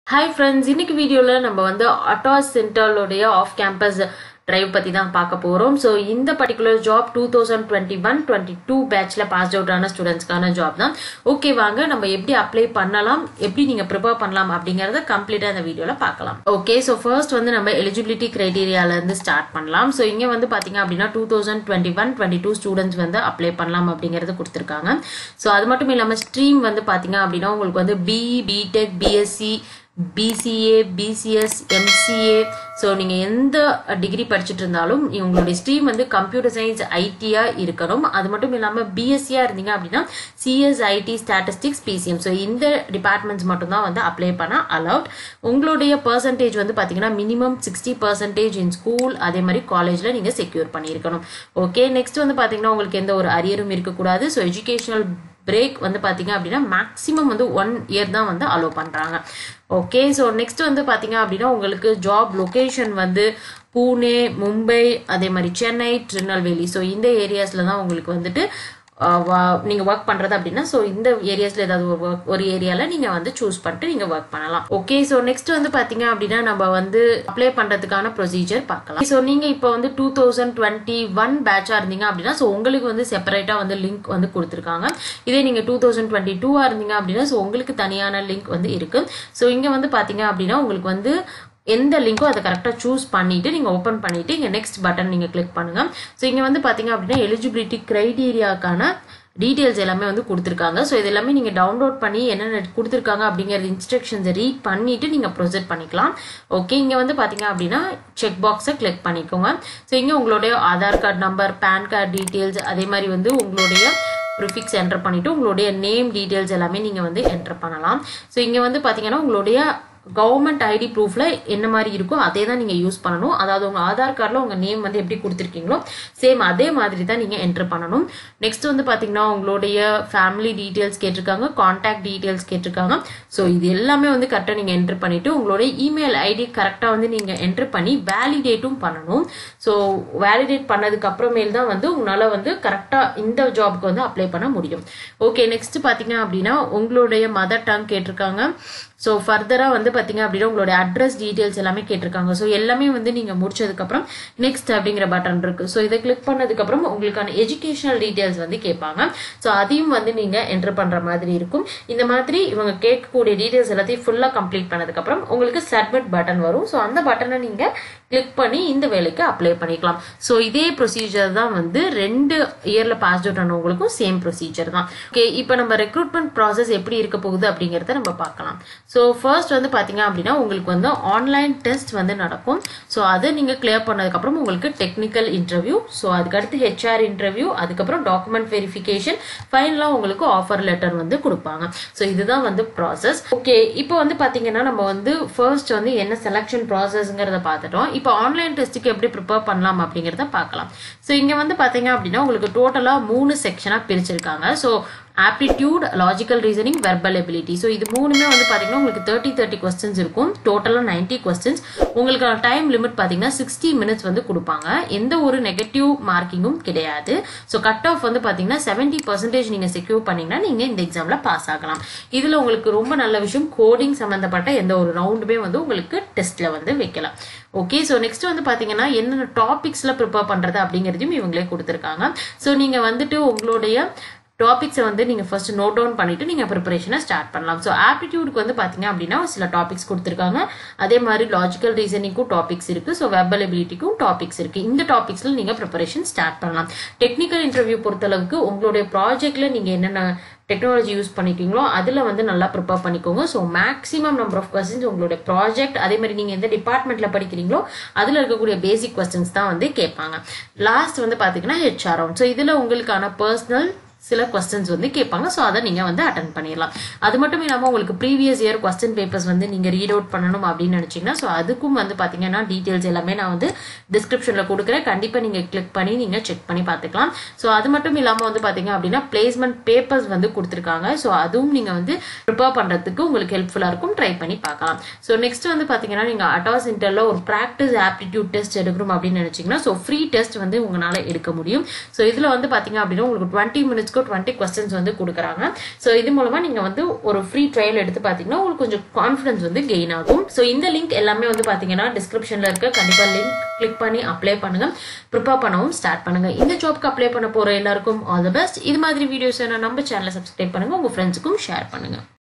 hi friends இன்னைக்கு video நம்ம வந்து அட்டாஸ் சென்டர்லோடைய ஆஃப் கேம்பஸ் டிரைவ் பற்றி தான் பார்க்க போகிறோம் ஸோ இந்த particular job two thousand twenty one twenty two பேட்சில் பாஸ் அவுட் ஆன ஸ்டூடெண்ட்ஸ்க்கான ஜாப் தான் ஓகே வாங்க நம்ம எப்படி அப்ளை பண்ணலாம் எப்படி நீங்கள் ப்ரிப்பேர் பண்ணலாம் அப்படிங்கிறத கம்ப்ளீட்டாக இந்த வீடியோவில் பார்க்கலாம் ஓகே ஸோ ஃபர்ஸ்ட் வந்து நம்ம எலிஜிபிலிட்டி க்ரைட்டீரியாலேருந்து ஸ்டார்ட் பண்ணலாம் ஸோ இங்கே வந்து பார்த்தீங்க அப்படின்னா two thousand twenty one twenty two students வந்து அப்ளை பண்ணலாம் அப்படிங்கிறது கொடுத்துருக்காங்க ஸோ அது மட்டும் இல்லாமல் ஸ்ட்ரீம் வந்து பார்த்தீங்க அப்படின்னா உங்களுக்கு வந்து BE BTech BSc BCA BCS MCA so நீங்கள் எந்த டிகிரி படிச்சுட்டு இருந்தாலும் உங்களுடைய ஸ்ட்ரீம் வந்து கம்ப்யூட்டர் சயின்ஸ் ஐடியாக இருக்கணும் அது மட்டும் இல்லாமல் பிஎஸ்சியாக இருந்தீங்க அப்படின்னா CS IT statistics PCM so இந்த டிபார்ட்மெண்ட்ஸ் மட்டும்தான் வந்து அப்ளை பண்ண அலவுட் உங்களுடைய பர்சன்டேஜ் வந்து பார்த்தீங்கன்னா minimum sixty percentage in school அதே மாதிரி காலேஜில் நீங்கள் செக்யூர் பண்ணியிருக்கணும் ஓகே நெக்ஸ்ட் வந்து பார்த்தீங்கன்னா உங்களுக்கு எந்த ஒரு அரியரும் இருக்கக்கூடாது ஸோ எஜுகேஷனல் பிரேக் வந்து பார்த்தீங்க அப்படின்னா மேக்ஸிமம் வந்து ஒன் இயர் தான் வந்து அலோவ் பண்ணுறாங்க ஓகே ஸோ நெக்ஸ்ட் வந்து பார்த்தீங்க அப்படின்னா உங்களுக்கு ஜாப் லொக்கேஷன் வந்து பூனே மும்பை அதே மாதிரி சென்னை திருநெல்வேலி ஸோ இந்த ஏரியாஸில் தான் உங்களுக்கு வந்துட்டு நீங்கள் ஒர்க் பண்ணுறது அப்படின்னா ஸோ இந்த ஏரியாஸில் ஏதாவது ஒரு work- ஒரு ஏரியாவில் நீங்கள் வந்து சூஸ் பண்ணிட்டு நீங்கள் ஒர்க் பண்ணலாம் ஓகே ஸோ நெக்ஸ்ட் வந்து பார்த்தீங்க அப்படின்னா நம்ம வந்து அப்ளை பண்ணுறதுக்கான ப்ரொசீஜர் பார்க்கலாம் ஸோ நீங்கள் இப்போ வந்து டூ தௌசண்ட் டுவெண்ட்டி ஒன் பேட்சாக இருந்தீங்க அப்படின்னா ஸோ உங்களுக்கு வந்து செப்பரேட்டாக வந்து லிங்க் வந்து கொடுத்துருக்காங்க இதே நீங்கள் டூ தௌசண்ட் டுவெண்ட்டி டூவாக இருந்தீங்க அப்படின்னா ஸோ உங்களுக்கு தனியான லிங்க் வந்து இருக்கு ஸோ இங்கே வந்து பார்த்தீங்க அப்படின்னா உங்களுக்கு வந்து எந்த லிங்கோ அதை கரெக்டாக சூஸ் பண்ணிட்டு நீங்கள் ஓப்பன் பண்ணிட்டு இங்கே நெக்ஸ்ட் பட்டன் நீங்கள் கிளிக் பண்ணுங்க ஸோ இங்கே வந்து பார்த்தீங்க அப்படின்னா எலிஜிபிலிட்டி க்ரைட்டீரியாக்கான டீட்டெயில்ஸ் எல்லாமே வந்து கொடுத்துருக்காங்க ஸோ இது எல்லாமே நீங்கள் டவுன்லோட் பண்ணி என்னென்ன கொடுத்துருக்காங்க அப்படிங்கிற இன்ஸ்ட்ரக்ஷன்ஸை ரீட் பண்ணிட்டு நீங்கள் ப்ரொசீட் பண்ணிக்கலாம் ஓகே இங்கே வந்து பார்த்தீங்க அப்படின்னா செக் பாக்ஸை கிளிக் பண்ணிக்கோங்க ஸோ இங்கே உங்களுடைய Aadhaar card number PAN card details அதே மாதிரி வந்து உங்களுடைய ப்ரிஃபிக்ஸ் என்டர் பண்ணிட்டு உங்களுடைய நேம் டீட்டெயில்ஸ் எல்லாமே நீங்கள் வந்து என்டர் பண்ணலாம் ஸோ இங்கே வந்து பார்த்தீங்கன்னா உங்களுடைய கவர்மெண்ட் ஐடி ப்ரூஃப்ல என்ன மாதிரி இருக்கோ அதே தான் நீங்கள் யூஸ் பண்ணணும் அதாவது உங்கள் ஆதார் கார்டில் உங்கள் நேம் வந்து எப்படி கொடுத்துருக்கீங்களோ சேம் அதே மாதிரி தான் நீங்கள் என்டர் பண்ணணும் நெக்ஸ்ட் வந்து பார்த்தீங்கன்னா உங்களுடைய ஃபேமிலி டீட்டெயில்ஸ் கேட்டிருக்காங்க காண்டாக்ட் டீட்டெயில்ஸ் கேட்டிருக்காங்க ஸோ இது எல்லாமே வந்து கரெக்டாக நீங்கள் என்டர் பண்ணிட்டு உங்களுடைய இமெயில் ஐடி கரெக்டாக வந்து நீங்கள் என்டர் பண்ணி வேலிடேட்டும் பண்ணணும் ஸோ வேலிடேட் பண்ணதுக்கு அப்புறமேல் தான் வந்து உங்களால் வந்து கரெக்டாக இந்த ஜாப்க்கு வந்து அப்ளை பண்ண முடியும் ஓகே நெக்ஸ்ட் பார்த்தீங்க அப்படின்னா உங்களுடைய மதர் டங் கேட்டிருக்காங்க ஸோ ஃபர்தராக வந்து பார்த்தீங்க அப்படின்னா உங்களுடைய அட்ரஸ் டீட்டெயில்ஸ் எல்லாமே கேட்டிருக்காங்க ஸோ எல்லாமே வந்து நீங்கள் முடிச்சதுக்கப்புறம் நெக்ஸ்ட் அப்படிங்கிற பட்டன் இருக்கு ஸோ இதை கிளிக் பண்ணதுக்கப்புறம் உங்களுக்கான எஜுகேஷனல் டீட்டெயில்ஸ் வந்து கேட்பாங்க ஸோ அதையும் வந்து நீங்கள் என்டர் பண்ணுற மாதிரி இருக்கும் இந்த மாதிரி இவங்க கேட்கக்கூடிய டீட்டெயில்ஸ் எல்லாத்தையும் ஃபுல்லாக கம்ப்ளீட் பண்ணதுக்கப்புறம் உங்களுக்கு சப்மிட் பட்டன் வரும் ஸோ அந்த பட்டனை நீங்கள் கிளிக் பண்ணி இந்த வேலைக்கு அப்ளை பண்ணிக்கலாம் ஸோ இதே ப்ரொசீஜர் தான் வந்து ரெண்டு இயரில் பாஸ் அவுட் ஆனவங்களுக்கும் சேம் ப்ரொசீஜர் தான் ஓகே இப்போ நம்ம ரெக்ரூட்மெண்ட் ப்ராசஸ் எப்படி இருக்க போகுது அப்படிங்கிறத நம்ம பார்க்கலாம் ஸோ ஃபர்ஸ்ட் வந்து பார்த்தீங்க அப்படின்னா உங்களுக்கு வந்து ஆன்லைன் டெஸ்ட் வந்து நடக்கும் ஸோ அதை நீங்கள் கிளியர் பண்ணதுக்கப்புறம் உங்களுக்கு டெக்னிக்கல் இன்டர்வியூ ஸோ அதுக்கடுத்து ஹெச்ஆர் இன்டர்வியூ அதுக்கப்புறம் டாக்குமெண்ட் வெரிஃபிகேஷன் ஃபைனலாக உங்களுக்கு ஆஃபர் லெட்டர் வந்து கொடுப்பாங்க ஸோ இதுதான் வந்து ப்ராசஸ் ஓகே இப்போ வந்து பார்த்தீங்கன்னா நம்ம வந்து ஃபர்ஸ்ட் வந்து என்ன செலெக்ஷன் ப்ராசஸ்ங்கிறத பார்த்துட்டோம் இப்போ ஆன்லைன் டெஸ்ட்டுக்கு எப்படி ப்ரிப்பேர் பண்ணலாம் அப்படிங்கிறத பார்க்கலாம் ஸோ இங்கே வந்து பார்த்தீங்க அப்படின்னா உங்களுக்கு டோட்டலாக மூணு செக்ஷனாக பிரிச்சிருக்காங்க so aptitude logical reasoning verbal ability so இது மூணுமே வந்து பார்த்தீங்கன்னா உங்களுக்கு தேர்ட்டி தேர்ட்டி கொஸ்டின்ஸ் இருக்கும் டோட்டலாக நைன்ட்டி கொஸ்டின்ஸ் உங்களுக்கான டைம் லிமிட் பார்த்தீங்கன்னா சிக்ஸ்டி மினிட்ஸ் வந்து கொடுப்பாங்க எந்த ஒரு நெகட்டிவ் மார்க்கிங்கும் கிடையாது ஸோ கட் ஆஃப் வந்து பார்த்தீங்கன்னா செவன்ட்டி பர்சன்டேஜ் நீங்கள் செக்யூர் பண்ணீங்கன்னா நீங்கள் இந்த எக்ஸாமில் பாஸ் ஆகலாம் இதில் உங்களுக்கு ரொம்ப நல்ல விஷயம் கோடிங் சம்மந்தப்பட்ட எந்த ஒரு ரவுண்டுமே வந்து உங்களுக்கு டெஸ்ட்டில் வந்து வைக்கலாம் ஓகே ஸோ நெக்ஸ்ட் வந்து பார்த்தீங்கன்னா என்னென்ன டாபிக்ஸில் ப்ரிப்பேர் பண்ணுறது அப்படிங்கிறதையும் இவங்களே கொடுத்துருக்காங்க ஸோ நீங்கள் வந்துட்டு உங்களுடைய டாபிக்ஸை வந்து நீங்கள் ஃபர்ஸ்ட் நோட் டவுன் பண்ணிட்டு நீங்கள் ப்ரிப்பரேஷனை ஸ்டார்ட் பண்ணலாம் ஸோ ஆப்டிடியூடுக்கு வந்து பார்த்தீங்க அப்படின்னா சில டாபிக்ஸ் கொடுத்துருக்காங்க அதே மாதிரி லாஜிக்கல் ரீசனிங்க்கும் டாபிக்ஸ் இருக்கு ஸோ வெப்பல் எபிலிட்டிக்கும் டாபிக்ஸ் இருக்கு இந்த டாபிக்ஸில் நீங்கள் ப்ரிப்பரேஷன் ஸ்டார்ட் பண்ணலாம் டெக்னிக்கல் இன்டர்வியூ பொறுத்தளவுக்கு உங்களுடைய ப்ராஜெக்ட்ல நீங்கள் என்னென்ன டெக்னாலஜி யூஸ் பண்ணிருக்கீங்களோ அதில் வந்து நல்லா ப்ரிப்பேர் பண்ணிக்கோங்க so maximum number of questions உங்களுடைய ப்ராஜெக்ட் அதே மாதிரி நீங்கள் எந்த டிபார்ட்மெண்ட்டில் படிக்கிறீங்களோ அதில் இருக்கக்கூடிய பேசிக் கொஸ்டின்ஸ் தான் வந்து கேட்பாங்க லாஸ்ட் வந்து பார்த்தீங்கன்னா ஹெச்ஆர் ஸோ இதில் உங்களுக்கான பர்சனல் சில கொஸ்டின்ஸ் வந்து கேட்பாங்க ஸோ அதை நீங்கள் வந்து அட்டன் பண்ணிடலாம் அது மட்டும் இல்லாமல் உங்களுக்கு ப்ரீவியஸ் இயர் கொஸ்டின் பேப்பர்ஸ் வந்து நீங்கள் ரீட் அவுட் பண்ணணும் அப்படின்னு நினச்சிங்கன்னா ஸோ அதுக்கும் வந்து பார்த்தீங்கன்னா டீட்டெயில்ஸ் எல்லாமே நான் வந்து டிஸ்கிரிப்ஷனில் கொடுக்குறேன் கண்டிப்பாக நீங்கள் கிளிக் பண்ணி நீங்கள் செக் பண்ணி பார்த்துக்கலாம் ஸோ அது மட்டும் இல்லாமல் வந்து பார்த்தீங்க அப்படின்னா பிளேஸ்மெண்ட் பேப்பர்ஸ் வந்து கொடுத்துருக்காங்க ஸோ அதுவும் நீங்கள் வந்து ப்ரிப்பேர் பண்ணுறதுக்கு உங்களுக்கு ஹெல்ப்ஃபுல்லாக இருக்கும் ட்ரை பண்ணி பார்க்கலாம் ஸோ நெக்ஸ்ட் வந்து பார்த்தீங்கன்னா நீங்கள் அட்டாஸ் இன்டர்ல ஒரு ப்ராக்டிஸ் ஆப்டிடியூட் டெஸ்ட் எடுக்கணும் அப்படின்னு நினச்சிங்கன்னா ஸோ ஃப்ரீ டெஸ்ட் வந்து உங்களால் எடுக்க முடியும் ஸோ இதில் வந்து பார்த்தீங்க அப்படின்னா உங்களுக்கு டுவெண்ட்டி மினிட்ஸ் மினிட்ஸ்க்கு டுவெண்ட்டி கொஸ்டின்ஸ் வந்து கொடுக்குறாங்க ஸோ இது மூலமா நீங்க வந்து ஒரு ஃப்ரீ ட்ரையல் எடுத்து பார்த்தீங்கன்னா உங்களுக்கு கொஞ்சம் கான்ஃபிடன்ஸ் வந்து கெயின் ஆகும் ஸோ இந்த லிங்க் எல்லாமே வந்து பார்த்தீங்கன்னா டிஸ்கிரிப்ஷன்ல இருக்க கண்டிப்பா லிங்க் கிளிக் பண்ணி அப்ளை பண்ணுங்க ப்ரிப்பேர் பண்ணவும் ஸ்டார்ட் பண்ணுங்க இந்த ஜாப்க்கு அப்ளை பண்ண போற எல்லாருக்கும் ஆல் தி பெஸ்ட் இது மாதிரி வீடியோஸ் நம்ம சேனலை சப்ஸ்கிரைப் பண்ணுங்க உங்க ஃப்ரெண்ட்ஸுக்கும் ஷேர் பண்ணுங்க